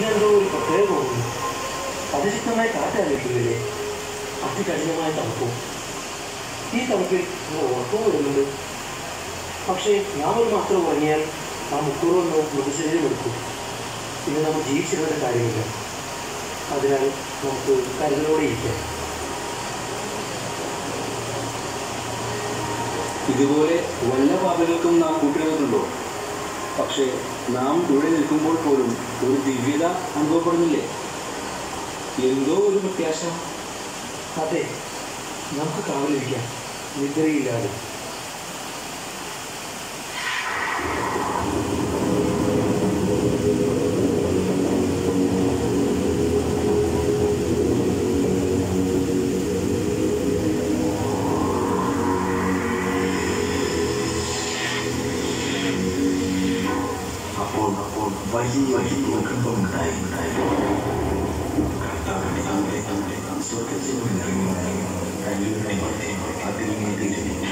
ഇതിനെന്തോ ഒരു പ്രത്യേകത തോന്നുന്നു അതിശക്തമായ കാറ്റാലോചിക്കുന്നില്ലേ അതികഠിനമായ തണുപ്പും ഈ തണുപ്പിൽ നിങ്ങൾ ഉറക്കവും വരുന്നുണ്ട് പക്ഷേ ഞാൻ ഒരു മാത്രം ഉറങ്ങിയാൽ ആ മുക്കൂറൊന്ന് മൃതശരീരം എടുക്കും പിന്നെ നമ്മൾ ജീവിച്ചിരുന്ന കാര്യമില്ല അതിനാൽ നമുക്ക് കരുതലോടെ ഇരിക്കാം ഇതുപോലെ വല്ല പാപങ്ങൾക്കും നാം കൂട്ടിരുന്നിട്ടുണ്ടോ പക്ഷേ നാം ഇവിടെ നിൽക്കുമ്പോൾ പോലും ഒരു ദിവ്യത അനുഭവപ്പെടുന്നില്ലേ എന്തോ ഒരു പ്രത്യാശ അതെ നമുക്ക് കാവലിരിക്കാം നിദ്രയില്ലാതെ അപ്പോൾ അപ്പോൾ വലിയ വലിയ ഭൂകമ്പമുണ്ടായി ഉണ്ടായി കർത്താവിന്റെ തന്റെ തന്റെ സ്വർഗത്തിൽ നിന്നിറങ്ങി കല്ലുകളുടെ മധ്യേ അതിനെ തിരിഞ്ഞു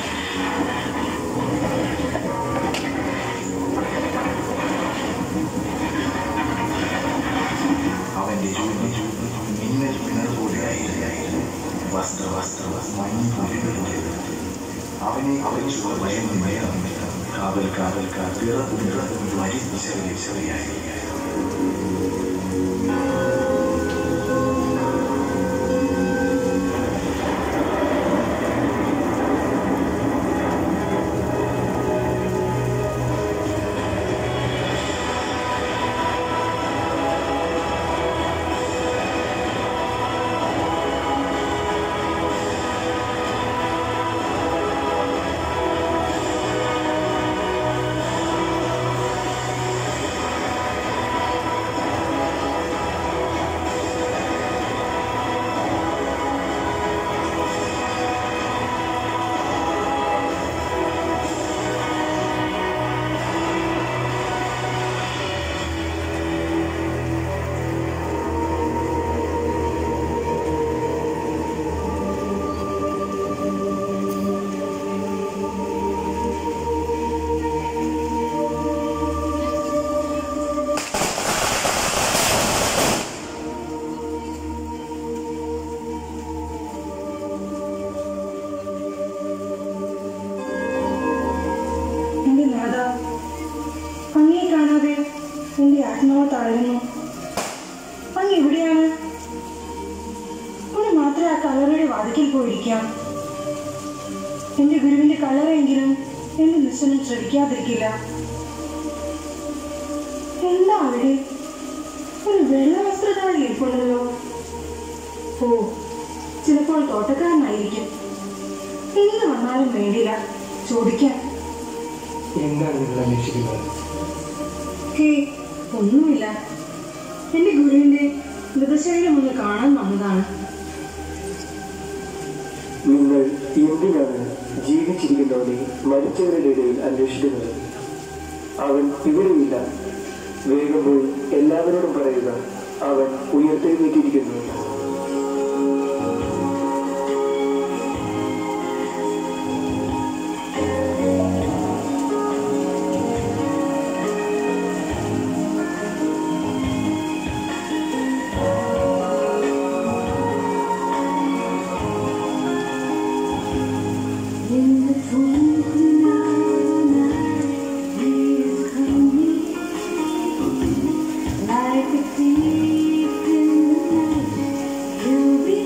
അവന്റെ രൂപം രൂപം മിന്നൽ പിണർ പോലെയായിരുന്നു വസ്ത്ര വസ്ത്ര മഞ്ഞ് പുലികളുടെ അവനെ അവരിച്ചുള്ള ഭയം ഭയം കാവൽ കാവൽ പിറന്നു പിറന്നു വരി ചെറിയ ചെറിയായി എന്റെ നാഥ അങ്ങേ കാണാതെ എന്റെ ആത്മാവ് താഴുന്നു അങ്ങ് എവിടെയാണ് ഒന്ന് മാത്രമേ ആ കലറയുടെ വാതിക്കൽ പോയിരിക്കാം എന്റെ ഗുരുവിന്റെ കലറയെങ്കിലും എന്റെ നിശ്ചനം ശ്രമിക്കാതിരിക്കില്ല എന്താ അവിടെ ഒരു വെള്ള വസ്ത്രധാരി ഇരിപ്പുണ്ടല്ലോ ഓ ചിലപ്പോൾ തോട്ടക്കാരനായിരിക്കും എന്ത് വന്നാലും വേണ്ടില്ല ചോദിക്കാം എന്താണ് നിങ്ങൾ അന്വേഷിക്കുന്നത് ഹേ ഒന്നുമില്ല എന്റെ ഗുരുവിന്റെ മൃതശരീരം ഒന്ന് കാണാൻ വന്നതാണ് നിങ്ങൾ എന്തിനാണ് ജീവിച്ചിരിക്കുന്നവനെ മരിച്ചവരുടെ ഇടയിൽ അന്വേഷിക്കുന്നത് അവൻ ഇവിടെയില്ല വേഗം പോയി എല്ലാവരോടും പറയുക അവൻ ഉയർത്തെഴുന്നേറ്റിരിക്കുന്നു Like a thief in the night, you'll be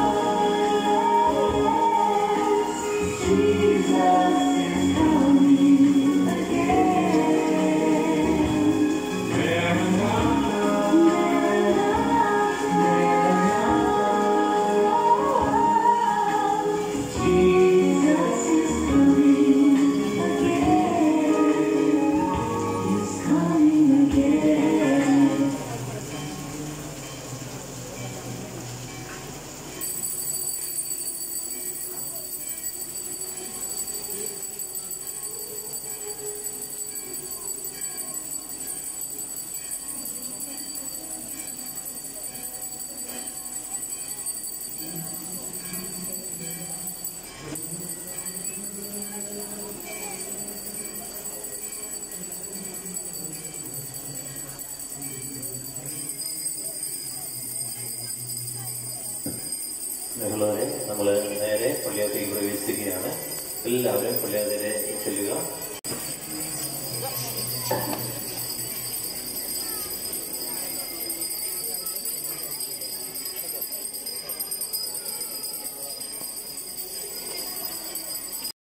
Jesus is coming. സ്നേഹമുള്ളവരെ നമ്മൾ നേരെ പള്ളിയകത്തേക്ക് പ്രവേശിക്കുകയാണ് എല്ലാവരും പള്ളിയകത്തേക്ക് ചെല്ലുക